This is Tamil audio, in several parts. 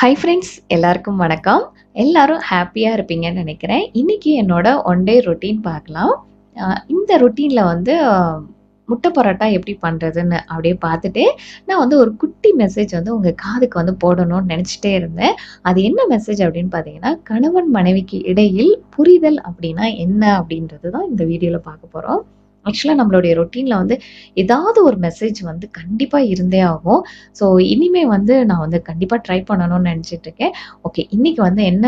ஹாய் ஃப்ரெண்ட்ஸ் எல்லாருக்கும் வணக்கம் எல்லாரும் ஹாப்பியாக இருப்பீங்கன்னு நினைக்கிறேன் இன்னைக்கு என்னோட ஒன் டே ரொட்டீன் பார்க்கலாம் அஹ் இந்த ரொட்டீனில் வந்து அஹ், முட்டை பரோட்டா எப்படி பண்ணுறதுன்னு அப்படியே பார்த்துட்டு நான் வந்து ஒரு குட்டி மெசேஜ் வந்து உங்கள் காதுக்கு வந்து போடணும்னு நினச்சிட்டே இருந்தேன் அது என்ன மெசேஜ் அப்படின்னு பார்த்தீங்கன்னா கணவன் மனைவிக்கு இடையில் புரிதல் அப்படின்னா என்ன அப்படின்றது தான் இந்த வீடியோவில் பார்க்க போகிறோம் ஆக்சுவலாக நம்மளுடைய ரொட்டீனில் வந்து ஏதாவது ஒரு மெசேஜ் வந்து கண்டிப்பாக இருந்தே ஆகும் ஸோ இனிமே வந்து நான் வந்து கண்டிப்பாக ட்ரை பண்ணணும்னு நினச்சிட்டு இருக்கேன் ஓகே இன்னைக்கு வந்து என்ன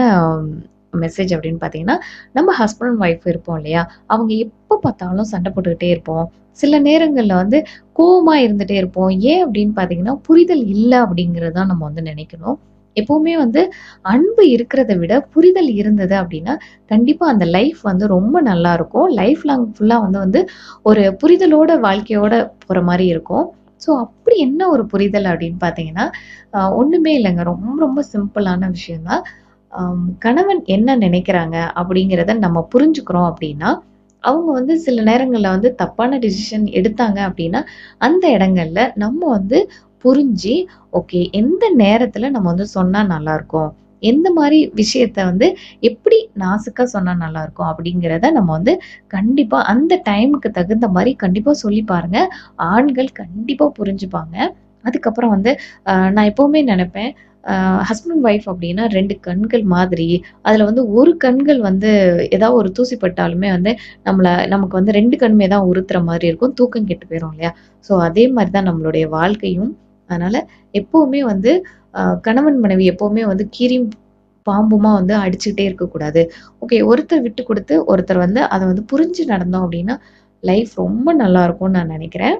மெசேஜ் அப்படின்னு பார்த்தீங்கன்னா நம்ம ஹஸ்பண்ட் அண்ட் ஒய்ஃப் இருப்போம் இல்லையா அவங்க எப்போ பார்த்தாலும் சண்டை போட்டுக்கிட்டே இருப்போம் சில நேரங்களில் வந்து கோவமா இருந்துகிட்டே இருப்போம் ஏன் அப்படின்னு பார்த்தீங்கன்னா புரிதல் இல்லை அப்படிங்கிறது தான் நம்ம வந்து நினைக்கணும் எப்பவுமே வந்து அன்பு இருக்கிறத விட புரிதல் இருந்தது அப்படின்னா கண்டிப்பாக அந்த லைஃப் வந்து ரொம்ப நல்லா இருக்கும் லைஃப் லாங் ஃபுல்லாக வந்து வந்து ஒரு புரிதலோட வாழ்க்கையோட போகிற மாதிரி இருக்கும் ஸோ அப்படி என்ன ஒரு புரிதல் அப்படின்னு பார்த்தீங்கன்னா ஆஹ் ஒண்ணுமே இல்லைங்க ரொம்ப ரொம்ப சிம்பிளான விஷயம்தான் ஆம், கணவன் என்ன நினைக்கிறாங்க அப்படிங்கிறத நம்ம புரிஞ்சுக்கிறோம் அப்படின்னா அவங்க வந்து சில நேரங்களில் வந்து தப்பான டிசிஷன் எடுத்தாங்க அப்படின்னா அந்த இடங்கள்ல நம்ம வந்து புரிஞ்சு ஓகே எந்த நேரத்துல நம்ம வந்து சொன்னா நல்லா இருக்கும் எந்த மாதிரி விஷயத்த வந்து எப்படி நாசுக்கா சொன்னா நல்லா இருக்கும் அப்படிங்கிறத நம்ம வந்து கண்டிப்பா அந்த டைமுக்கு தகுந்த மாதிரி கண்டிப்பா சொல்லி பாருங்க ஆண்கள் கண்டிப்பா புரிஞ்சுப்பாங்க அதுக்கப்புறம் வந்து ஆஹ் நான் எப்பவுமே நினைப்பேன் ஹஸ்பண்ட் ஒய்ஃப் அப்படின்னா ரெண்டு கண்கள் மாதிரி அதுல வந்து ஒரு கண்கள் வந்து ஏதாவது ஒரு தூசி பட்டாலுமே வந்து நம்மள நமக்கு வந்து ரெண்டு கண்ணுமே தான் உறுத்துற மாதிரி இருக்கும் தூக்கம் கெட்டு போயிடும் இல்லையா ஸோ அதே மாதிரி தான் நம்மளுடைய வாழ்க்கையும் அதனால எப்பவுமே வந்து ஆஹ் கணவன் மனைவி எப்பவுமே வந்து கீரியும் பாம்புமா வந்து அடிச்சுக்கிட்டே இருக்கக்கூடாது ஓகே ஒருத்தர் விட்டு கொடுத்து ஒருத்தர் வந்து அதை வந்து புரிஞ்சு நடந்தோம் அப்படின்னா லைஃப் ரொம்ப நல்லா இருக்கும்னு நான் நினைக்கிறேன்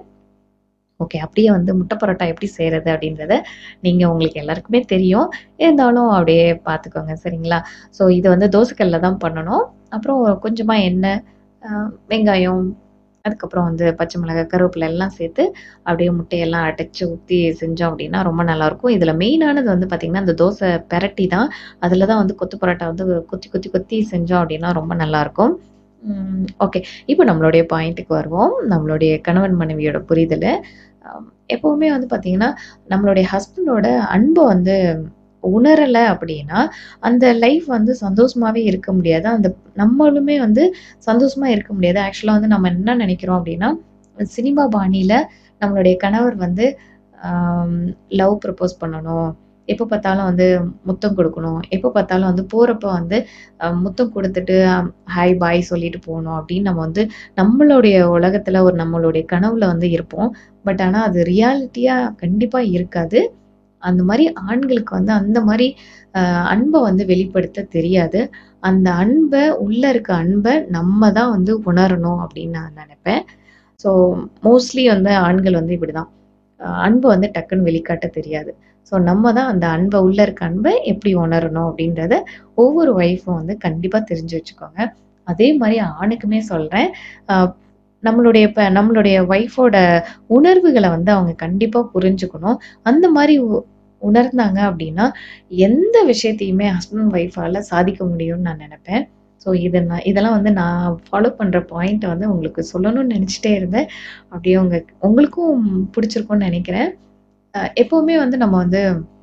ஓகே அப்படியே வந்து முட்டை பரோட்டா எப்படி செய்யறது அப்படின்றத நீங்க உங்களுக்கு எல்லாருக்குமே தெரியும் இருந்தாலும் அப்படியே பார்த்துக்கோங்க சரிங்களா ஸோ இது வந்து தோசைக்கல்ல தான் பண்ணணும் அப்புறம் கொஞ்சமா எண்ணெய் ஆஹ் வெங்காயம் அதுக்கப்புறம் வந்து பச்சை மிளகாய் கருவேப்பிலை எல்லாம் சேர்த்து அப்படியே முட்டையெல்லாம் அடைச்சு ஊற்றி செஞ்சோம் அப்படின்னா ரொம்ப நல்லா இருக்கும் இதில் மெயினானது வந்து பார்த்திங்கன்னா இந்த தோசை பெரட்டி தான் அதில் தான் வந்து கொத்து பரோட்டா வந்து கொத்தி கொத்தி கொத்தி செஞ்சோம் அப்படின்னா ரொம்ப நல்லா இருக்கும் ஓகே இப்போ நம்மளுடைய பாயிண்ட்டுக்கு வருவோம் நம்மளுடைய கணவன் மனைவியோட புரிதல் ஆம், எப்பவுமே வந்து பார்த்தீங்கன்னா நம்மளுடைய ஹஸ்பண்டோட அன்பை வந்து உணரலை அப்படின்னா அந்த லைஃப் வந்து சந்தோஷமாவே இருக்க முடியாது அந்த நம்மளுமே வந்து சந்தோஷமா இருக்க முடியாது ஆக்சுவலாக வந்து நம்ம என்ன நினைக்கிறோம் அப்படின்னா சினிமா பாணியில நம்மளுடைய கணவர் வந்து லவ் ப்ரப்போஸ் பண்ணணும் எப்போ பார்த்தாலும் வந்து முத்தம் கொடுக்கணும் எப்போ பார்த்தாலும் வந்து போறப்ப வந்து அஹ், முத்தம் கொடுத்துட்டு ஹாய் பாய் சொல்லிட்டு போகணும் அப்படின்னு நம்ம வந்து நம்மளுடைய உலகத்துல ஒரு நம்மளுடைய கனவுல வந்து இருப்போம் பட் ஆனா அது ரியாலிட்டியா கண்டிப்பா இருக்காது அந்த மாதிரி ஆண்களுக்கு வந்து அந்த மாதிரி அஹ், அன்பை வந்து வெளிப்படுத்த தெரியாது அந்த அன்பை உள்ள இருக்க அன்பை நம்ம தான் வந்து உணரணும் அப்படின்னு நான் நினைப்பேன் ஸோ மோஸ்ட்லி வந்து ஆண்கள் வந்து இப்படிதான் அஹ், அன்பை வந்து டக்குன்னு வெளிக்காட்ட தெரியாது ஸோ நம்ம தான் அந்த அன்பை உள்ள இருக்க அன்பை எப்படி உணரணும் அப்படின்றத ஒவ்வொரு ஒய்ஃபும் வந்து கண்டிப்பா தெரிஞ்சு வச்சுக்கோங்க அதே மாதிரி ஆணுக்குமே சொல்றேன் அஹ், நம்மளுடைய இப்ப நம்மளுடைய ஒய்ஃபோட உணர்வுகளை வந்து அவங்க கண்டிப்பா புரிஞ்சுக்கணும் அந்த மாதிரி உ- உணர்ந்தாங்க அப்படின்னா எந்த விஷயத்தையுமே ஹஸ்பண்ட் ஒய்ஃபால சாதிக்க முடியும்னு நான் நினைப்பேன் ஸோ இதை நான் இதெல்லாம் வந்து நான் ஃபாலோ பண்ற பாயிண்ட் வந்து உங்களுக்கு சொல்லணும்னு நினைச்சிட்டே இருந்தேன் அப்படியே உங்க உங்களுக்கும் பிடிச்சிருக்கும்னு நினைக்கிறேன் அஹ் எப்பவுமே வந்து நம்ம வந்து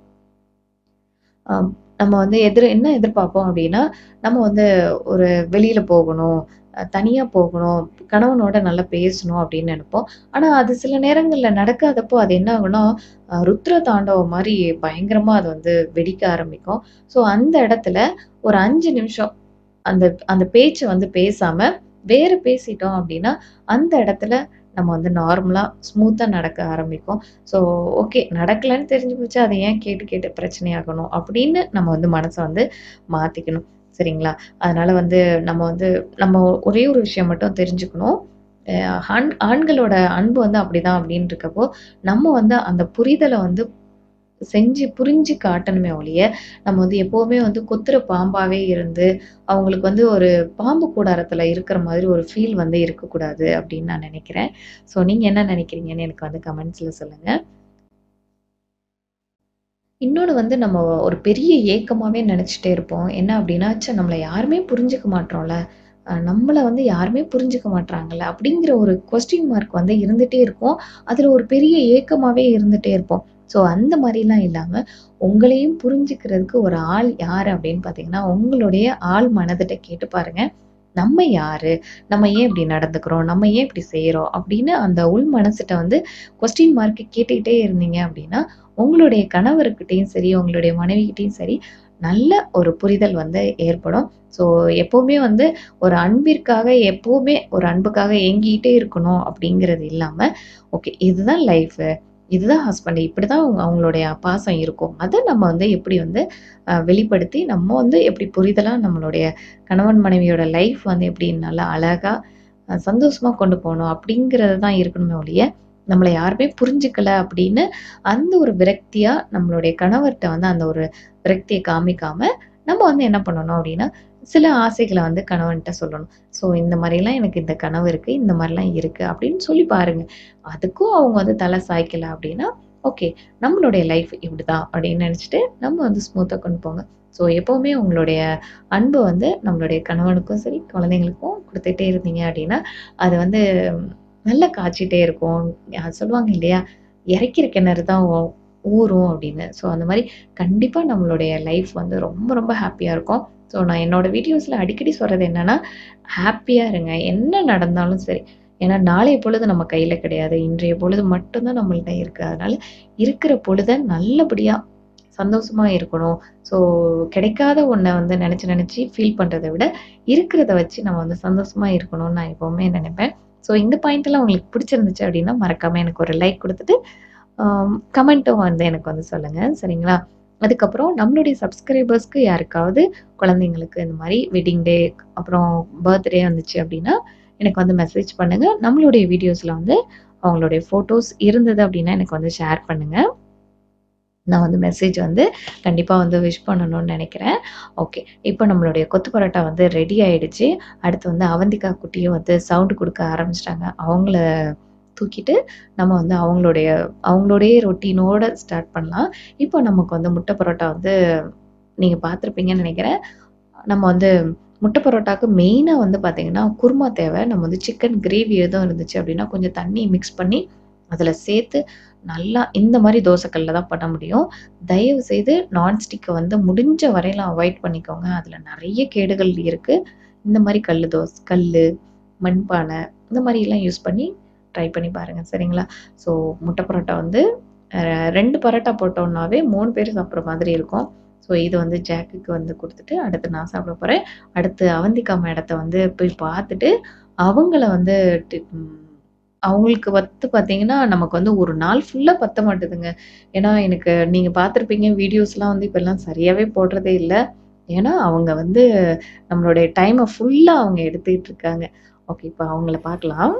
ஆம், நம்ம வந்து எதிர் என்ன எதிர்பார்ப்போம் அப்படின்னா நம்ம வந்து ஒரு வெளியில போகணும் அஹ் தனியா போகணும் கணவனோட நல்லா பேசணும் அப்படின்னு நினைப்போம் ஆனா அது சில நேரங்கள்ல நடக்காதப்போ அது என்ன ஆகும்னா அஹ் ருத்ர தாண்டவம் மாதிரி பயங்கரமா அது வந்து வெடிக்க ஆரம்பிக்கும் ஸோ அந்த இடத்துல ஒரு அஞ்சு நிமிஷம் அந்த அந்த பேச்சை வந்து பேசாம வேற பேசிட்டோம் அப்படின்னா அந்த இடத்துல நம்ம வந்து நார்மலா ஸ்மூத்தா நடக்க ஆரம்பிக்கும் ஸோ ஓகே நடக்கலைன்னு தெரிஞ்சு போச்சு அதை ஏன் கேட்டு கேட்டு பிரச்சனையாகணும் அப்படின்னு நம்ம வந்து மனசை வந்து மாத்திக்கணும் சரிங்களா அதனால வந்து நம்ம வந்து நம்ம ஒரே ஒரு விஷயம் மட்டும் தெரிஞ்சுக்கணும் அஹ் ஆண் ஆண்களோட அன்பு வந்து அப்படிதான் அப்படின்னு இருக்கப்போ நம்ம வந்து அந்த புரிதலை வந்து செஞ்சு புரிஞ்சு காட்டணுமே ஒழிய நம்ம வந்து எப்பவுமே வந்து கொத்துற பாம்பாவே இருந்து அவங்களுக்கு வந்து ஒரு பாம்பு கூடாரத்துல இருக்கிற மாதிரி ஒரு ஃபீல் வந்து இருக்கக்கூடாது அப்படின்னு நான் நினைக்கிறேன் ஸோ நீங்க என்ன நினைக்கிறீங்கன்னு எனக்கு வந்து கமெண்ட்ஸ்ல சொல்லுங்க இன்னொன்று வந்து நம்ம ஒரு பெரிய ஏக்கமாவே நினைச்சிட்டே இருப்போம் என்ன அப்படின்னா ச்சே நம்மளை யாருமே புரிஞ்சுக்க மாட்டோம்ல அஹ் நம்மள வந்து யாருமே புரிஞ்சுக்க மாட்றாங்கல்ல அப்படிங்கிற ஒரு கொஸ்டின் மார்க் வந்து இருந்துட்டே இருக்கும் அதுல ஒரு பெரிய ஏக்கமாவே இருந்துட்டே இருப்போம் ஸோ அந்த மாதிரிலாம் இல்லாமல் உங்களையும் புரிஞ்சுக்கிறதுக்கு ஒரு ஆள் யார் அப்படின்னு பார்த்தீங்கன்னா உங்களுடைய ஆள் மனதிட்ட கேட்டு பாருங்க நம்ம யாரு நம்ம ஏன் இப்படி நடந்துக்கிறோம் நம்ம ஏன் இப்படி செய்கிறோம் அப்படின்னு அந்த உள் மனசிட்ட வந்து கொஸ்டின் மார்க்கு கேட்டுக்கிட்டே இருந்தீங்க அப்படின்னா உங்களுடைய கணவர்கிட்டையும் சரி உங்களுடைய மனைவிகிட்டையும் சரி நல்ல ஒரு புரிதல் வந்து ஏற்படும் ஸோ எப்போவுமே வந்து ஒரு அன்பிற்காக எப்போவுமே ஒரு அன்புக்காக ஏங்கிக்கிட்டே இருக்கணும் அப்படிங்கிறது இல்லாமல் ஓகே இதுதான் லைஃபு இதுதான் ஹஸ்பண்ட் இப்படி தான் அவங்க அவங்களுடைய பாசம் இருக்கும் அதை நம்ம வந்து எப்படி வந்து அஹ், வெளிப்படுத்தி நம்ம வந்து எப்படி புரிதலாக நம்மளுடைய கணவன் மனைவியோட லைஃப் வந்து எப்படி நல்லா அழகாக சந்தோஷமாக கொண்டு போகணும் அப்படிங்கிறது தான் இருக்கணுமே ஒழிய நம்மளை யாருமே புரிஞ்சுக்கல அப்படின்னு அந்த ஒரு விரக்தியா நம்மளுடைய கணவர்கிட்ட வந்து அந்த ஒரு விரக்தியை காமிக்காம நம்ம வந்து என்ன பண்ணணும் அப்படின்னா சில ஆசைகளை வந்து கணவன்கிட்ட சொல்லணும் ஸோ இந்த மாதிரிலாம் எனக்கு இந்த கனவு இருக்கு இந்த மாதிரிலாம் இருக்கு அப்படின்னு சொல்லி பாருங்க அதுக்கும் அவங்க வந்து தலை சாய்க்கல அப்படின்னா ஓகே நம்மளுடைய லைஃப் இப்படிதான் அப்படின்னு நினச்சிட்டு நம்ம வந்து ஸ்மூத்தாக கொண்டு போங்க ஸோ எப்போவுமே உங்களுடைய அன்பை வந்து நம்மளுடைய கணவனுக்கும் சரி குழந்தைங்களுக்கும் கொடுத்துட்டே இருந்தீங்க அப்படின்னா அது வந்து நல்லா காய்ச்சிட்டே இருக்கும் அது சொல்லுவாங்க இல்லையா இறைக்கிற கிணறு தான் ஊ- ஊறும் அப்படின்னு ஸோ அந்த மாதிரி கண்டிப்பாக நம்மளுடைய லைஃப் வந்து ரொம்ப ரொம்ப ஹாப்பியாக இருக்கும் ஸோ நான் என்னோட வீடியோஸில் அடிக்கடி சொல்கிறது என்னன்னா ஹாப்பியாக இருங்க என்ன நடந்தாலும் சரி ஏன்னா நாளைய பொழுது நம்ம கையில் கிடையாது இன்றைய பொழுது மட்டும்தான் நம்மள்ட்ட இருக்கு அதனால இருக்கிற பொழுதை நல்லபடியாக சந்தோஷமா இருக்கணும் ஸோ கிடைக்காத ஒன்றை வந்து நினச்சி நினச்சி ஃபீல் பண்ணுறதை விட இருக்கிறத வச்சு நம்ம வந்து சந்தோஷமா இருக்கணும்னு நான் எப்போவுமே நினைப்பேன் ஸோ இந்த பாயிண்ட் எல்லாம் உங்களுக்கு பிடிச்சிருந்துச்சு அப்படின்னா மறக்காம எனக்கு ஒரு லைக் கொடுத்துட்டு கமெண்ட்டும் வந்து எனக்கு வந்து சொல்லுங்க சரிங்களா அதுக்கப்புறம் நம்மளுடைய சப்ஸ்கிரைபர்ஸ்க்கு யாருக்காவது குழந்தைங்களுக்கு இந்த மாதிரி வெட்டிங் டே அப்புறம் பர்த்டே வந்துச்சு அப்படின்னா எனக்கு வந்து மெசேஜ் பண்ணுங்க நம்மளுடைய வீடியோஸ்ல வந்து அவங்களுடைய ஃபோட்டோஸ் இருந்தது அப்படின்னா எனக்கு வந்து ஷேர் பண்ணுங்க நான் வந்து மெசேஜ் வந்து கண்டிப்பாக வந்து விஷ் பண்ணணும்னு நினைக்கிறேன் ஓகே இப்போ நம்மளுடைய கொத்து பரோட்டா வந்து ரெடி ஆயிடுச்சு அடுத்து வந்து அவந்திகா குட்டியும் வந்து சவுண்டு கொடுக்க ஆரம்பிச்சிட்டாங்க அவங்கள தூக்கிட்டு நம்ம வந்து அவங்களுடைய அவங்களுடைய ரொட்டீனோட ஸ்டார்ட் பண்ணலாம் இப்போ நமக்கு வந்து முட்டை பரோட்டா வந்து நீங்கள் பார்த்துருப்பீங்கன்னு நினைக்கிறேன் நம்ம வந்து முட்டை பரோட்டாக்கு மெயினாக வந்து பார்த்தீங்கன்னா குருமா தேவை நம்ம வந்து சிக்கன் கிரேவி எதுவும் இருந்துச்சு அப்படின்னா கொஞ்சம் தண்ணி மிக்ஸ் பண்ணி அதில் சேர்த்து நல்லா இந்த மாதிரி தோசைக்கல்ல தான் பண்ண முடியும் தயவு செய்து நான்ஸ்டிக்கை வந்து முடிஞ்ச வரையிலும் அவாய்ட் பண்ணிக்கோங்க அதில் நிறைய கேடுகள் இருக்குது இந்த மாதிரி கல் தோசை கல் மண்பானை இந்த மாதிரிலாம் யூஸ் பண்ணி ட்ரை பண்ணி பாருங்கள் சரிங்களா ஸோ முட்டை பரோட்டா வந்து அஹ், ரெண்டு பரோட்டா போட்டோம்னாவே மூணு பேர் சாப்பிட்ற மாதிரி இருக்கும் ஸோ இது வந்து ஜாக்குக்கு வந்து கொடுத்துட்டு அடுத்து நான் சாப்பிட போகிறேன் அடுத்து அவந்திகா மேடத்தை வந்து போய் பார்த்துட்டு அவங்கள வந்து டி- ம், அவங்களுக்கு வந்து பார்த்தீங்கன்னா நமக்கு வந்து ஒரு நாள் ஃபுல்லாக பத்த மாட்டுதுங்க ஏன்னா எனக்கு நீங்கள் பார்த்துருப்பீங்க வீடியோஸ்லாம் வந்து இப்போல்லாம் சரியாகவே போடுறதே இல்லை ஏன்னா அவங்க வந்து நம்மளுடைய டைமை ஃபுல்லாக அவங்க எடுத்துக்கிட்டு இருக்காங்க ஓகே இப்போ அவங்கள பார்க்கலாம்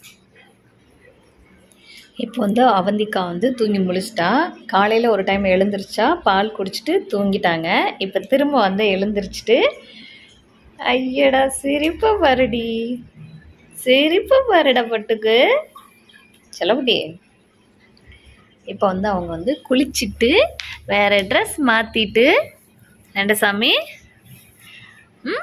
இப்போ வந்து அவந்திகா வந்து தூங்கி முழிச்சிட்டா காலையில் ஒரு டைம் எழுந்திரிச்சா பால் குடிச்சிட்டு தூங்கிட்டாங்க இப்போ திரும்ப வந்து எழுந்திரிச்சிட்டு ஐயடா சிரிப்பை பாருடி சிரிப்பை பாருடா பட்டுக்கு செலவுடி இப்போ வந்து அவங்க வந்து குளிச்சிட்டு வேற ட்ரெஸ் மாற்றிட்டு ரெண்டசாமி ம்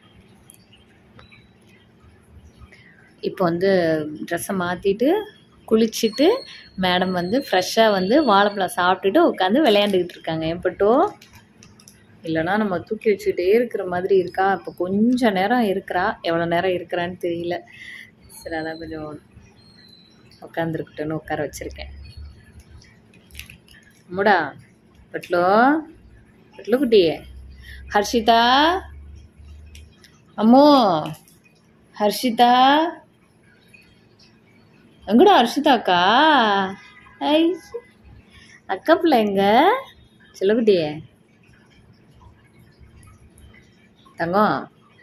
இப்போ வந்து ட்ரெஸ்ஸை மாற்றிட்டு குளிச்சுட்டு மேடம் வந்து ஃப்ரெஷ்ஷாக வந்து வாழைப்பழம் சாப்பிட்டுட்டு உட்காந்து விளையாண்டுக்கிட்டு இருக்காங்க எப்பட்டோ இல்லைன்னா நம்ம தூக்கி வச்சுக்கிட்டே இருக்கிற மாதிரி இருக்கா இப்போ கொஞ்சம் நேரம் இருக்கிறா எவ்வளோ நேரம் இருக்கிறான்னு தெரியல சரி அதான் கொஞ்சம் உட்காந்துருக்கட்டும்னு உட்கார வச்சுருக்கேன் அம்முடா பட்லோ பட்லு குட்டி ஹர்ஷிதா அம்மோ ஹர்ஷிதா எங்கடா ஹர்ஷிதா அக்கா ஐ அக்கா பிள்ளை எங்க செல்லக்குட்டி தங்கம்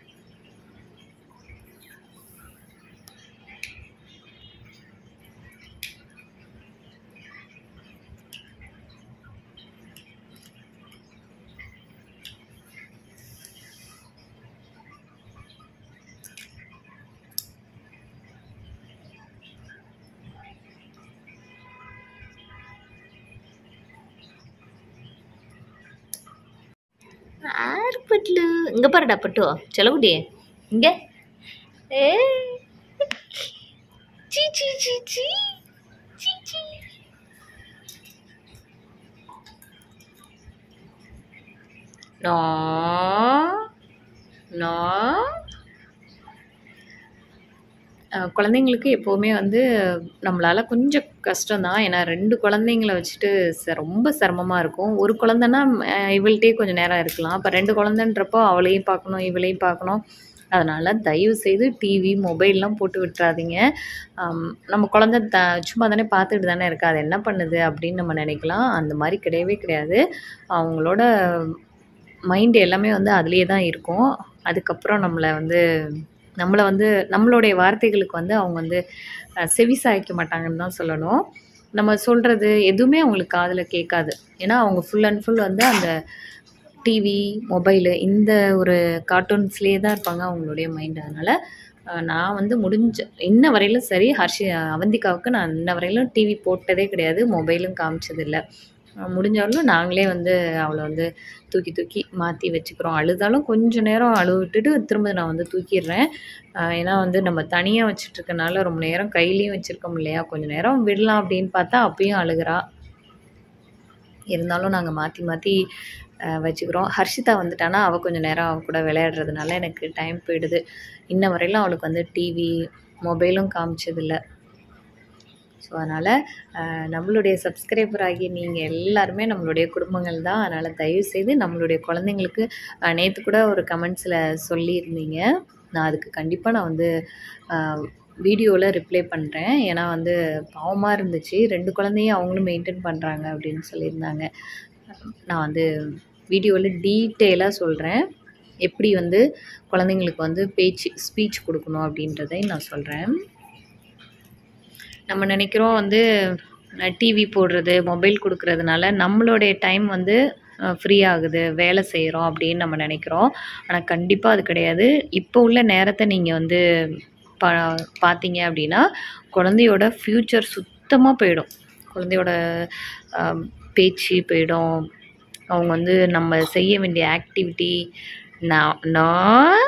ஆறு பட்லு இங்கே பாருடா பட்டு செல்லக்குட்டி இங்கே ஏ சீ சீ சீ சீ சீ சீ நா நா அஹ் குழந்தைங்களுக்கு எப்போவுமே வந்து நம்மளால் கொஞ்சம் கஷ்டம்தான் ஏன்னா ரெண்டு குழந்தைங்கள வச்சுட்டு ச ரொம்ப சிரமமாக இருக்கும் ஒரு குழந்தைன்னா அஹ் இவள்கிட்டயே கொஞ்சம் நேரம் இருக்கலாம் அப்போ ரெண்டு குழந்தைன்றப்போ அவளையும் பார்க்கணும் இவளையும் பார்க்கணும் அதனால் தயவு செய்து டிவி மொபைல்லாம் போட்டு விட்டுறாதீங்க ஆம், நம்ம குழந்தை த சும்மா தானே பார்த்துட்டு தானே இருக்கா அது என்ன பண்ணுது அப்படின்னு நம்ம நினைக்கலாம் அந்த மாதிரி கிடையவே கிடையாது அவங்களோட மைண்டு எல்லாமே வந்து அதுலேயே தான் இருக்கும் அதுக்கப்புறம் நம்மளை வந்து நம்மளை வந்து நம்மளுடைய வார்த்தைகளுக்கு வந்து அவங்க வந்து அஹ், செவி சாய்க்க மாட்டாங்கன்னு தான் சொல்லணும் நம்ம சொல்கிறது எதுவுமே அவங்களுக்கு காதில் கேட்காது ஏன்னா அவங்க ஃபுல் அண்ட் ஃபுல் வந்து அந்த டிவி மொபைலு இந்த ஒரு கார்ட்டூன்ஸ்லேயே தான் இருப்பாங்க அவங்களுடைய மைண்ட் அதனால் அஹ், நான் வந்து முடிஞ்ச இன்ன வரையிலும் சரி ஹர்ஷி அவந்திகாவுக்கு நான் இன்ன வரையிலும் டிவி போட்டதே கிடையாது மொபைலும் காமிச்சதில்லை முடிஞ்சாலும் நாங்களே வந்து அவளை வந்து தூக்கி தூக்கி மாற்றி வச்சுக்கிறோம் அழுதாலும் கொஞ்ச நேரம் அழுவ விட்டுட்டு திரும்ப நான் வந்து தூக்கிடுறேன் ஆஹ் ஏன்னா வந்து நம்ம தனியாக வச்சுட்ருக்கனால ரொம்ப நேரம் கையிலையும் வச்சுருக்கோம் இல்லையா கொஞ்சம் நேரம் விடலாம் அப்படின்னு பார்த்தா அப்பயும் அழுகிறா இருந்தாலும் நாங்கள் மாற்றி மாற்றி வச்சுக்கிறோம் ஹர்ஷிதா வந்துட்டானா அவள் கொஞ்சம் நேரம் அவள் கூட விளையாடுறதுனால எனக்கு டைம் போயிடுது இன்ன வரையிலும் அவளுக்கு வந்து டிவி மொபைலும் காமிச்சதில்லை ஸோ அதனால் நம்மளுடைய சப்ஸ்கிரைபர் ஆகிய நீங்கள் எல்லாருமே நம்மளுடைய குடும்பங்கள் தான் அதனால் தயவுசெய்து நம்மளுடைய குழந்தைங்களுக்கு நேற்று கூட ஒரு கமெண்ட்ஸில் சொல்லியிருந்தீங்க நான் அதுக்கு கண்டிப்பாக நான் வந்து வீடியோவில் ரிப்ளை பண்ணுறேன் ஏன்னா வந்து பாவமாக இருந்துச்சு ரெண்டு குழந்தையும் அவங்களும் மெயின்டைன் பண்ணுறாங்க அப்படின்னு சொல்லியிருந்தாங்க நான் வந்து வீடியோவில் டீட்டெயிலாக சொல்கிறேன் எப்படி வந்து குழந்தைங்களுக்கு வந்து பேச்சு ஸ்பீச் கொடுக்கணும் அப்படின்றதையும் நான் சொல்கிறேன் நம்ம நினைக்கிறோம் வந்து டிவி போடுறது மொபைல் கொடுக்கறதுனால நம்மளுடைய டைம் வந்து ஃப்ரீ ஆகுது வேலை செய்கிறோம் அப்படின்னு நம்ம நினைக்கிறோம் ஆனால் கண்டிப்பாக அது கிடையாது இப்போ உள்ள நேரத்தை நீங்கள் வந்து பா பார்த்தீங்க அப்படின்னா குழந்தையோட ஃப்யூச்சர் சுத்தமாக போயிடும் குழந்தையோட ஆம், பேச்சு போயிடும் அவங்க வந்து நம்ம செய்ய வேண்டிய ஆக்டிவிட்டி நான் நான்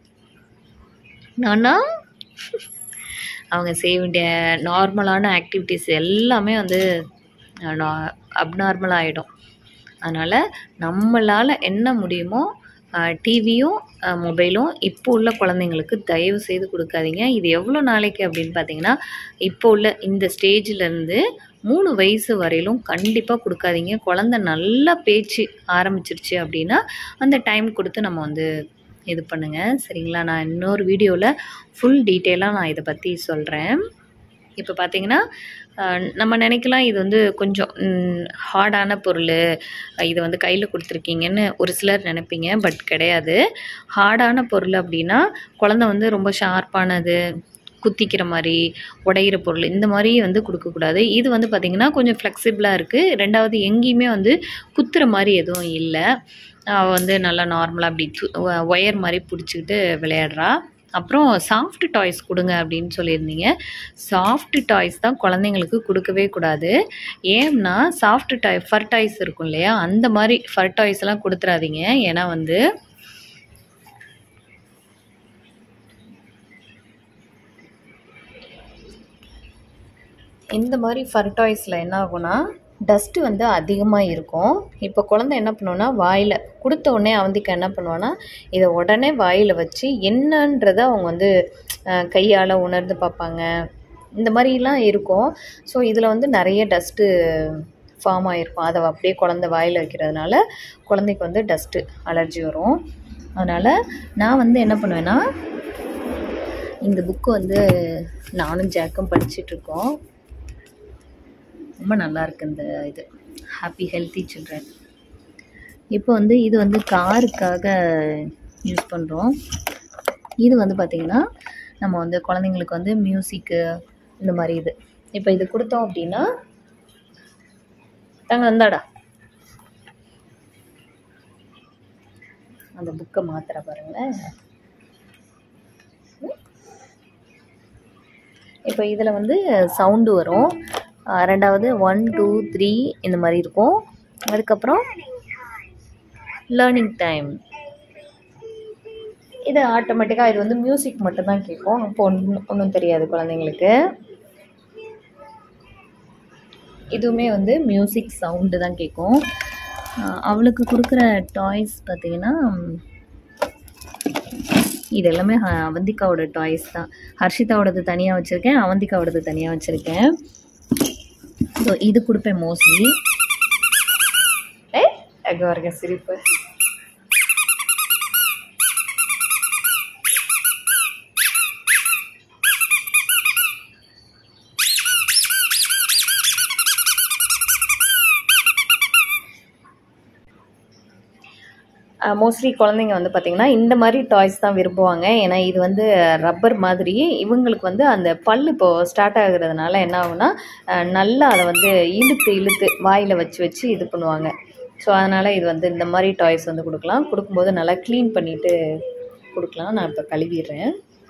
நானா அவங்க செய்ய வேண்டிய நார்மலான ஆக்டிவிட்டீஸ் எல்லாமே வந்து அப்நார்மல் ஆகிடும் அதனால் நம்மளால் என்ன முடியுமோ டிவியும் மொபைலும் இப்போ உள்ள குழந்தைங்களுக்கு தயவு செய்து கொடுக்காதீங்க இது எவ்வளோ நாளைக்கு அப்படின்னு பார்த்தீங்கன்னா இப்போ உள்ள இந்த ஸ்டேஜ்லேருந்து மூணு வயசு வரையிலும் கண்டிப்பாக கொடுக்காதீங்க குழந்த நல்லா பேச்சு ஆரம்பிச்சிருச்சு அப்படின்னா அந்த டைம் கொடுத்து நம்ம வந்து இது பண்ணுங்கள் சரிங்களா நான் இன்னொரு வீடியோவில் ஃபுல் டீட்டெயிலாக நான் இதை பற்றி சொல்கிறேன் இப்போ பார்த்தீங்கன்னா அஹ், நம்ம நினைக்கலாம் இது வந்து கொஞ்சம் ஹார்டான பொருள் இது வந்து கையில் கொடுத்துருக்கீங்கன்னு ஒரு சிலர் நினைப்பீங்க பட் கிடையாது ஹார்டான பொருள் அப்படின்னா குழந்தை வந்து ரொம்ப ஷார்ப்பானது குத்திக்கிற மாதிரி உடையிற பொருள் இந்த மாதிரி வந்து கொடுக்கக்கூடாது இது வந்து பார்த்திங்கன்னா கொஞ்சம் ஃப்ளெக்சிபிளாக இருக்குது ரெண்டாவது எங்கேயுமே வந்து குத்துற மாதிரி எதுவும் இல்லை அவள் வந்து நல்லா நார்மலாக அப்படி ஒயர் மாதிரி பிடிச்சிக்கிட்டு விளையாடுறா அப்புறம் சாஃப்ட் டாய்ஸ் கொடுங்க அப்படின்னு சொல்லியிருந்தீங்க சாஃப்ட் டாய்ஸ் தான் குழந்தைங்களுக்கு கொடுக்கவே கூடாது ஏன்னா சாஃப்ட் டாய் ஃபர் டாய்ஸ் இருக்கும் இல்லையா அந்த மாதிரி ஃபர் டாய்ஸ் எல்லாம் கொடுத்துறாதீங்க ஏன்னா வந்து இந்த மாதிரி ஃபர் டாய்ஸில் என்ன ஆகும்னா டஸ்ட்டு வந்து அதிகமாக இருக்கும் இப்போ குழந்தை என்ன பண்ணுவோன்னா வாயில் கொடுத்த உடனே அவந்திக்கு என்ன பண்ணுவான்னா இதை உடனே வாயில் வச்சு என்னன்றதை அவங்க வந்து கையால் உணர்ந்து பார்ப்பாங்க இந்த மாதிரிலாம் இருக்கும் ஸோ இதில் வந்து நிறைய டஸ்ட்டு ஃபார்ம் ஆகிருக்கும் அதை அப்படியே குழந்தை வாயில் வைக்கிறதுனால குழந்தைக்கு வந்து டஸ்ட்டு அலர்ஜி வரும் அதனால் நான் வந்து என்ன பண்ணுவேன்னா இந்த புக்கு வந்து நானும் ஜாக்கும் படிச்சிட்ருக்கோம் ரொம்ப நல்லா இருக்கு இந்த இது ஹாப்பி ஹெல்த்தி சில்ட்ரன் இப்போ வந்து இது வந்து காருக்காக யூஸ் பண்ணுறோம் இது வந்து பார்த்திங்கன்னா நம்ம வந்து குழந்தைங்களுக்கு வந்து மியூசிக்கு இந்த மாதிரி இது இப்போ இது கொடுத்தோம் அப்படின்னா தாங்க வந்தாடா அந்த புக்கை மாத்திர பாருங்களேன் இப்போ இதில் வந்து சவுண்டு வரும் அஹ் ரெண்டாவது ஒன் டூ த்ரீ இந்த மாதிரி இருக்கும் அதுக்கப்புறம் லேர்னிங் டைம் இது ஆட்டோமேட்டிக்காக இது வந்து மியூசிக் மட்டும்தான் கேட்கும் அப்போ ஒன்றும் ஒன்றும் தெரியாது குழந்தைங்களுக்கு இதுவுமே வந்து மியூசிக் சவுண்டு தான் கேட்கும் ஆஹ் அவளுக்கு கொடுக்குற டாய்ஸ் பார்த்தீங்கன்னா இது எல்லாமே ஹ- அவந்திகாவோட டாய்ஸ் தான் ஹர்ஷிதாவோடது தனியாக வச்சுருக்கேன் அவந்திகாவோடது தனியாக வச்சுருக்கேன் ஸோ இது கொடுப்பேன் மோஸ்ட்லி ஏ அங்கே வருங்க சிரிப்பு மோஸ்ட்லி குழந்தைங்க வந்து பார்த்திங்கன்னா இந்த மாதிரி டாய்ஸ் தான் விரும்புவாங்க ஏன்னா இது வந்து ரப்பர் மாதிரி இவங்களுக்கு வந்து அந்த பல் இப்போ ஸ்டார்ட் ஆகுறதுனால என்ன ஆகும்னா அஹ், நல்லா அதை வந்து இழுத்து இழுத்து வாயில் வச்சு வச்சு இது பண்ணுவாங்க ஸோ அதனால் இது வந்து இந்த மாதிரி டாய்ஸ் வந்து கொடுக்கலாம் கொடுக்கும்போது நல்லா க்ளீன் பண்ணிவிட்டு கொடுக்கலாம் நான் இப்போ கழுவிடுறேன்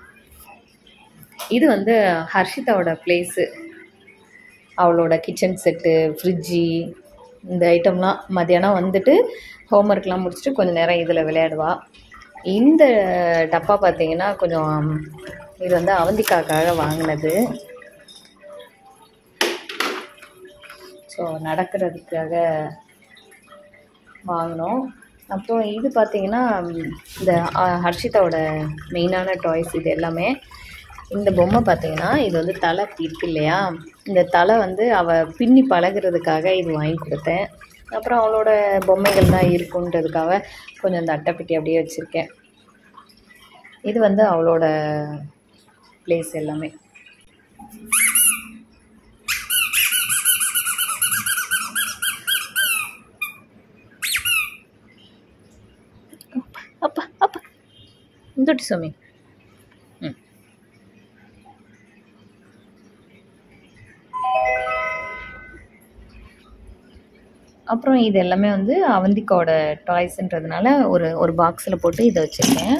இது வந்து ஹர்ஷிதாவோட ப்ளேஸு அவளோட கிச்சன் செட்டு ஃப்ரிட்ஜி இந்த ஐட்டம்லாம் மத்தியானம் வந்துட்டு ஹோம்ஒர்க்லாம் முடிச்சுட்டு கொஞ்சம் நேரம் இதில் விளையாடுவா இந்த டப்பா பார்த்தீங்கன்னா கொஞ்சம் இது வந்து அவந்திக்காக்காக வாங்கினது ஸோ நடக்கிறதுக்காக வாங்கினோம் அப்புறம் இது பார்த்தீங்கன்னா இந்த அஹ், ஹர்ஷிதாவோட மெயினான டாய்ஸ் இது எல்லாமே இந்த பொம்மை பார்த்தீங்கன்னா இது வந்து தலை இப்படி இருக்கு இல்லையா இந்த தலை வந்து அவள் பின்னி பழகுறதுக்காக இது வாங்கி கொடுத்தேன் அப்புறம் அவளோட பொம்மைகள் தான் இருக்குன்றதுக்காக கொஞ்சம் இந்த அட்டைப்பெட்டி அப்படியே வச்சுருக்கேன் இது வந்து அவளோட ப்ளேஸ் எல்லாமே அப்பா அப்பா இந்தோட்டி சுவாமி ம் அப்புறம் இது எல்லாமே வந்து அவந்திக்காவோட டாய்ஸ்ன்றதுனால ஒரு ஒரு பாக்ஸில் போட்டு இதை வச்சுருக்கேன்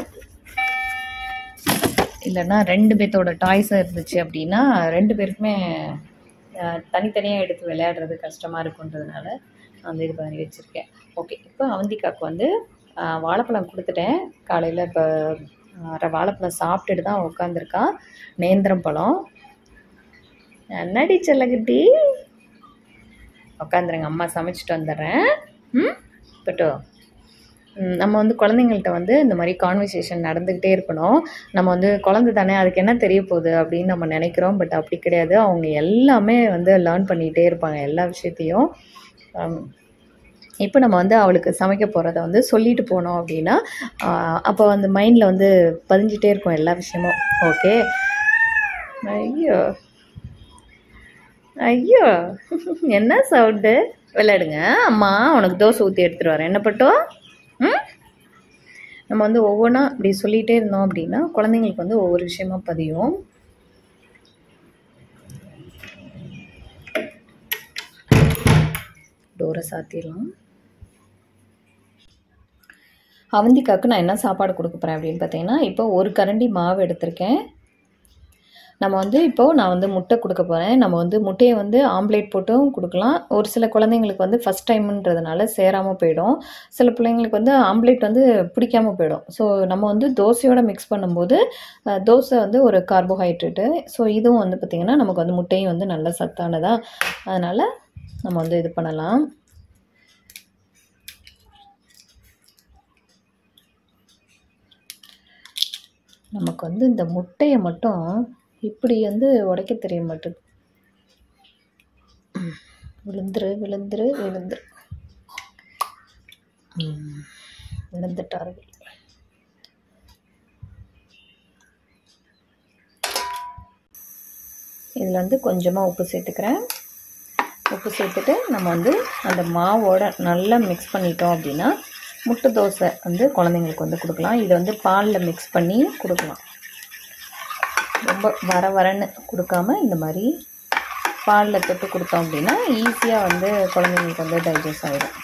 இல்லைன்னா ரெண்டு பேர்த்தோட டாய்ஸ் இருந்துச்சு அப்படின்னா ரெண்டு பேருக்குமே அஹ், தனித்தனியாக எடுத்து விளையாடுறது கஷ்டமாக இருக்குன்றதுனால நான் வந்து இது பண்ணி வச்சுருக்கேன் ஓகே இப்போ அவந்திக்காக்கு வந்து அஹ், வாழைப்பழம் கொடுத்துட்டேன் காலையில் இப்போ அரை வாழைப்பழம் சாப்பிட்டுட்டு தான் உட்காந்துருக்கா நேந்திரம் பழம் என்னடி செல்லகுட்டி உட்காந்துருங்க அம்மா சமைச்சிட்டு வந்துடுறேன் ம் பட்டோ ம், நம்ம வந்து குழந்தைங்கள்ட்ட வந்து இந்த மாதிரி கான்வர்சேஷன் நடந்துக்கிட்டே இருக்கணும் நம்ம வந்து குழந்தை தானே அதுக்கு என்ன தெரிய போகுது அப்படின்னு நம்ம நினைக்கிறோம் பட் அப்படி கிடையாது அவங்க எல்லாமே வந்து லேர்ன் பண்ணிகிட்டே இருப்பாங்க எல்லா விஷயத்தையும் இப்போ நம்ம வந்து அவளுக்கு சமைக்க போகிறத வந்து சொல்லிட்டு போனோம் அப்படின்னா அப்போ அந்த மைண்டில் வந்து பதிஞ்சிட்டே இருக்கும் எல்லா விஷயமும் ஓகே ஐயோ ஐயோ என்ன சவுண்டு விளையாடுங்க அம்மா உனக்கு தோசை ஊற்றி எடுத்துகிட்டு வரேன் என்ன பட்டோம் ம் நம்ம வந்து ஒவ்வொன்றா இப்படி சொல்லிகிட்டே இருந்தோம் அப்படின்னா குழந்தைங்களுக்கு வந்து ஒவ்வொரு விஷயமா பதியும் டோரை சாத்திடலாம் அவந்திக்காக்கு நான் என்ன சாப்பாடு கொடுக்க போகிறேன் அப்படின்னு பார்த்தீங்கன்னா இப்போ ஒரு கரண்டி மாவு எடுத்திருக்கேன் நம்ம வந்து இப்போது நான் வந்து முட்டை கொடுக்க போகிறேன் நம்ம வந்து முட்டையை வந்து ஆம்லேட் போட்டும் கொடுக்கலாம் ஒரு சில குழந்தைங்களுக்கு வந்து ஃபஸ்ட் டைம்ன்றதுனால சேராமல் போயிடும் சில பிள்ளைங்களுக்கு வந்து ஆம்லேட் வந்து பிடிக்காம போயிடும் ஸோ நம்ம வந்து தோசையோட மிக்ஸ் பண்ணும்போது அஹ், தோசை வந்து ஒரு கார்போஹைட்ரேட்டு ஸோ இதுவும் வந்து பார்த்திங்கன்னா நமக்கு வந்து முட்டையும் வந்து நல்ல சத்தானதா அதனால் நம்ம வந்து இது பண்ணலாம் நமக்கு வந்து இந்த முட்டையை மட்டும் இப்படி வந்து உடைக்க தெரிய மாட்டேது விழுந்துரு விழுந்துரு விழுந்துரு ம், விழுந்துட்டார்கள் இதில் வந்து கொஞ்சமாக உப்பு சேர்த்துக்கிறேன் உப்பு சேர்த்துட்டு நம்ம வந்து அந்த மாவோட நல்லா மிக்ஸ் பண்ணிட்டோம் அப்படின்னா முட்டை தோசை வந்து குழந்தைங்களுக்கு வந்து கொடுக்கலாம் இதை வந்து பாலில் மிக்ஸ் பண்ணி கொடுக்கலாம் ரொம்ப வர வரன்னு கொடுக்காம இந்த மாதிரி பாலில் தொட்டு கொடுத்தோம் அப்படின்னா ஈஸியாக வந்து குழந்தைங்களுக்கு வந்து டைஜஸ்ட் ஆகிடும்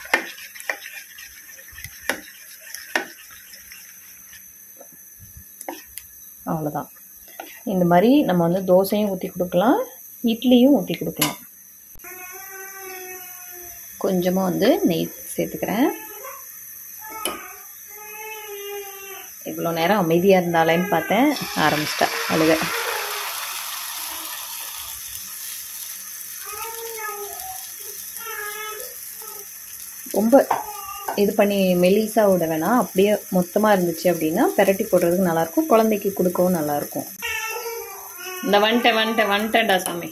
அவ்வளோதான் இந்த மாதிரி நம்ம வந்து தோசையும் ஊற்றி கொடுக்கலாம் இட்லியும் ஊற்றி கொடுக்கலாம் கொஞ்சமாக வந்து நெய் சேர்த்துக்கிறேன் இவ்வளோ நேரம் அமைதியாக இருந்தாலேன்னு பார்த்தேன் ஆரம்பிச்சிட்டா அழுக ரொம்ப இது பண்ணி மெலிசா விட வேணாம் அப்படியே மொத்தமாக இருந்துச்சு அப்படின்னா பெரட்டி போடுறதுக்கு நல்லாயிருக்கும் குழந்தைக்கு கொடுக்கவும் நல்லாயிருக்கும் இந்த வந்துட்டேன் வந்துட்டேன் வந்துட்டேன்டா சாமி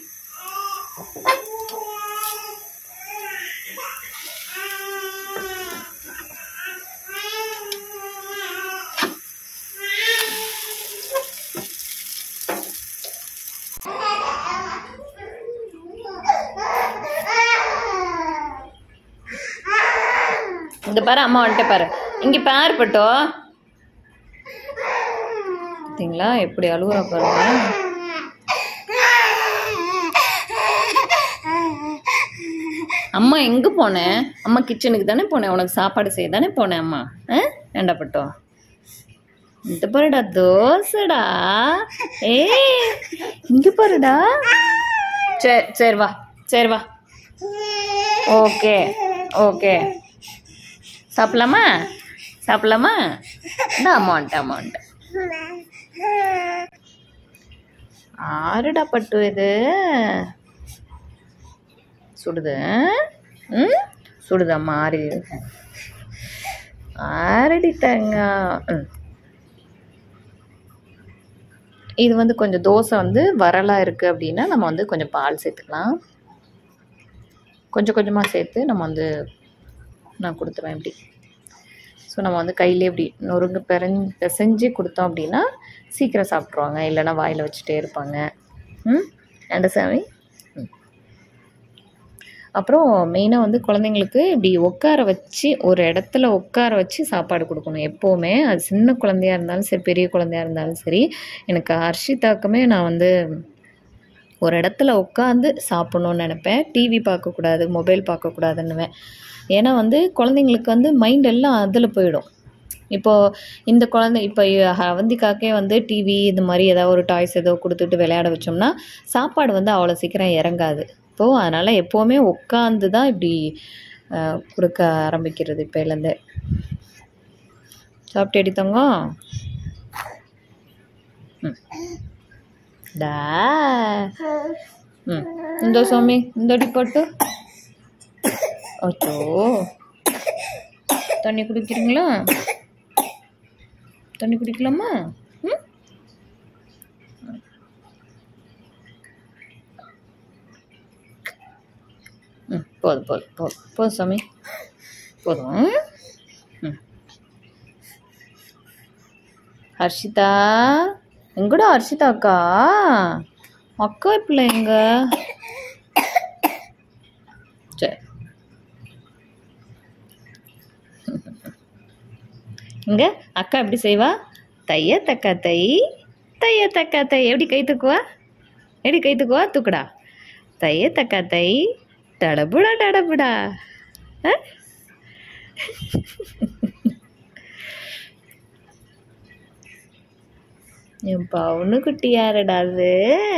இந்த பாரு அம்மா வந்துட்டு பாரு இங்க பாரு பட்டோ பார்த்தீங்களா எப்படி அழுகுறா பாருங்க அம்மா எங்க போனேன் அம்மா கிச்சனுக்கு தானே போனேன் உனக்கு சாப்பாடு செய்ய தானே போனேன் அம்மா ஆ ஏண்டா பட்டோ இந்த பாருடா தோசைடா ஏ இங்க பாருடா சரி சரி வா சரி வா ஓகே ஓகே சாப்பிடலாமா சாப்பிடலாமா இந்த அமௌண்ட் அமௌண்ட் ஆறுடா பட்டு இது சுடுது ம் சுடுதம்மா ஆறி ஆறடி தங்க ம் இது வந்து கொஞ்சம் தோசை வந்து வரலாக இருக்குது அப்படின்னா நம்ம வந்து கொஞ்சம் பால் சேர்த்துக்கலாம் கொஞ்சம் கொஞ்சமாக சேர்த்து நம்ம வந்து நான் கொடுத்துருவேன் இப்படி ஸோ நம்ம வந்து கையிலே இப்படி நொறுங்கு பெரஞ் பிசைஞ்சு கொடுத்தோம் அப்படின்னா சீக்கிரம் சாப்பிட்ருவாங்க இல்லைன்னா வாயில் வச்சுட்டே இருப்பாங்க ம் ஏண்டா சாமி ம். அப்புறம் மெயினாக வந்து குழந்தைங்களுக்கு இப்படி உட்கார வச்சு ஒரு இடத்துல உட்கார வச்சு சாப்பாடு கொடுக்கணும் எப்போவுமே அது சின்ன குழந்தையா இருந்தாலும் சரி பெரிய குழந்தையா இருந்தாலும் சரி எனக்கு ஹர்ஷிதாக்குமே நான் வந்து ஒரு இடத்துல உட்காந்து சாப்பிட்ணுன்னு நினப்பேன் டிவி பார்க்கக்கூடாது மொபைல் பார்க்கக்கூடாதுன்னுவேன் ஏன்னா வந்து குழந்தைங்களுக்கு வந்து மைண்ட் எல்லாம் அதில் போயிடும் இப்போது இந்த குழந்தை இப்போ அவந்திக்காக்கே வந்து டிவி இந்த மாதிரி ஏதாவது ஒரு டாய்ஸ் ஏதோ கொடுத்துட்டு விளையாட வச்சோம்னா சாப்பாடு வந்து அவ்வளோ சீக்கிரம் இறங்காது இப்போது அதனால் எப்போவுமே உட்காந்து தான் இப்படி அஹ், கொடுக்க ஆரம்பிக்கிறது இப்போலேருந்தே சாப்பிட்டு எடுத்தவங்க ம் டா ம் இந்த சாமி இந்த போட்டு அச்சோ தண்ணி குடிக்கிறீங்களா தண்ணி குடிக்கலாமா ம் ம் போதும் போதும் போதும் போதும் சாமி போதும் ம் ஹர்ஷிதா எங்கடா ஹர்ஷிதா அக்கா அக்கா பிள்ளை எங்க சரி இங்க அக்கா எப்படி செய்வா தைய தக்கா தை தைய தக்கா தை எப்படி கை தூக்குவா எப்படி கை தூக்குவா தூக்குடா தைய தக்கா தை டடபுடா டடபுடா ஆ? என் பவுனு குட்டி யாருடா அது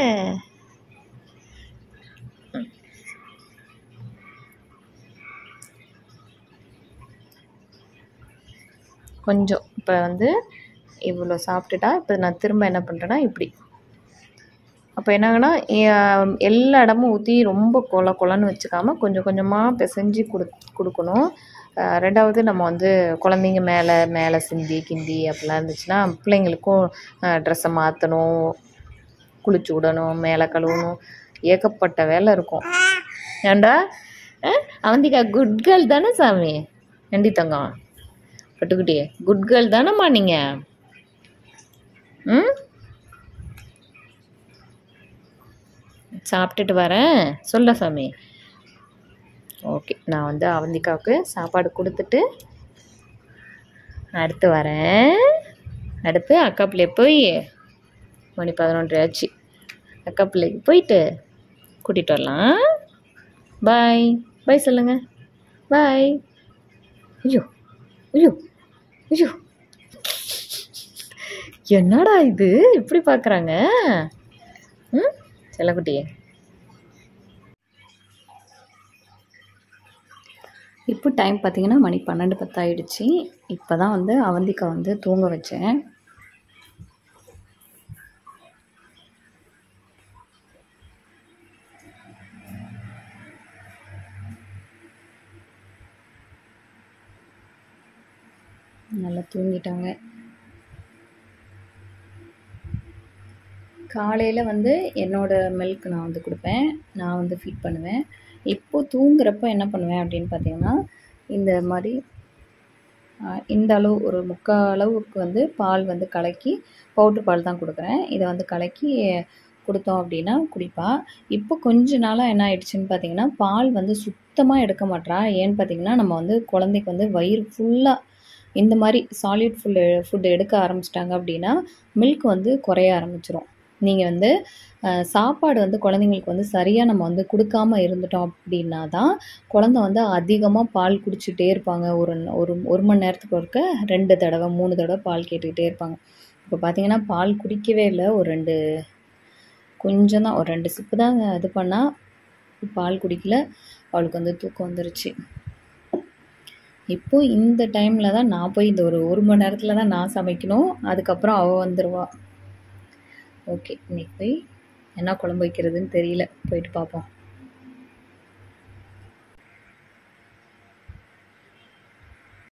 கொஞ்சம் இப்போ வந்து இவ்வளோ சாப்பிட்டுட்டா இப்போ நான் திரும்ப என்ன பண்ணுறேன்னா இப்படி அப்போ என்னாங்கன்னா எ- எல்லா இடமும் ஊற்றி ரொம்ப கொல கொலன்னு வச்சுக்காம கொஞ்சம் கொஞ்சமாக பிசைஞ்சு கொடு கொடுக்கணும் அஹ் ரெண்டாவது நம்ம வந்து குழந்தைங்க மேலே மேலே சிந்தி கிந்தி அப்படிலாம் இருந்துச்சுன்னா பிள்ளைங்களுக்கும் ட்ரெஸ்ஸை மாற்றணும் குளிச்சு விடணும் மேலே கழுவணும் ஏகப்பட்ட வேலை இருக்கும் ஏண்டா அஹ் அவந்திகா குட் கேர்ள் தானே சாமி நண்டி தங்கம் பட்டுக்குட்டி குட் கேர்ள் தானேம்மா நீங்கள் ம் சாப்பிட்டுட்டு வரேன் சொல்ல சாமி ஓகே நான் வந்து அவந்திக்காவுக்கு சாப்பாடு கொடுத்துட்டு அடுத்து வரேன் அடுத்து அக்கா பிள்ளைய போய் மணி பதினொன்றரை ஆச்சு அக்கா பிள்ளைக்கு போயிட்டு கூட்டிகிட்டு வரலாம் பாய் பாய் சொல்லுங்க பாய் ஐயோ ஐயோ ஐயோ என்னடா இது இப்படி பார்க்குறாங்க ம் செல்லக்குட்டி இப்போ டைம் பார்த்தீங்கன்னா மணி பன்னெண்டு பத்தாயிடுச்சு இப்போ தான் வந்து அவந்திக்கா வந்து தூங்க வச்சேன் நல்லா தூங்கிட்டாங்க காலையில் வந்து என்னோட மில்க் நான் வந்து கொடுப்பேன் நான் வந்து ஃபீட் பண்ணுவேன் இப்போது தூங்குறப்ப என்ன பண்ணுவேன் அப்படின்னு பார்த்தீங்கன்னா இந்த மாதிரி ஆஹ், இந்த அளவு ஒரு முக்கால் அளவுக்கு வந்து பால் வந்து கலக்கி பவுட்ரு பால் தான் கொடுக்குறேன் இதை வந்து கலக்கி கொடுத்தோம் அப்படின்னா குடிப்பா இப்போ கொஞ்ச நாளாக என்ன ஆயிடுச்சுன்னு பார்த்தீங்கன்னா பால் வந்து சுத்தமாக எடுக்க மாட்றா ஏன்னு பார்த்தீங்கன்னா நம்ம வந்து குழந்தைக்கு வந்து வயிறு ஃபுல்லாக இந்த மாதிரி சாலிட் ஃபுல் ஃபுட் எடுக்க ஆரம்பிச்சிட்டாங்க அப்படின்னா மில்க் வந்து குறைய ஆரம்பிச்சிரும் நீங்கள் வந்து அஹ், சாப்பாடு வந்து குழந்தைங்களுக்கு வந்து சரியாக நம்ம வந்து கொடுக்காம இருந்துட்டோம் அப்படின்னா தான் குழந்தை வந்து அதிகமாக பால் குடிச்சிட்டே இருப்பாங்க ஒரு ஒரு ஒரு மணி நேரத்துக்கு ஒருக்க ரெண்டு தடவை மூணு தடவை பால் கேட்டுக்கிட்டே இருப்பாங்க இப்போ பார்த்தீங்கன்னா பால் குடிக்கவே இல்லை ஒரு ரெண்டு கொஞ்சம் தான் ஒரு ரெண்டு சிப்பு தான் இது பண்ணால் பால் குடிக்கல அவளுக்கு வந்து தூக்கம் வந்துருச்சு இப்போ இந்த டைமில் தான் நான் போய் இந்த ஒரு ஒரு மணி நேரத்தில் தான் நான் சமைக்கணும் அதுக்கப்புறம் அவள் வந்துடுவா ஓகே இன்னைக்கு போய் என்ன குழம்பு வைக்கிறதுன்னு தெரியல போயிட்டு பார்ப்போம்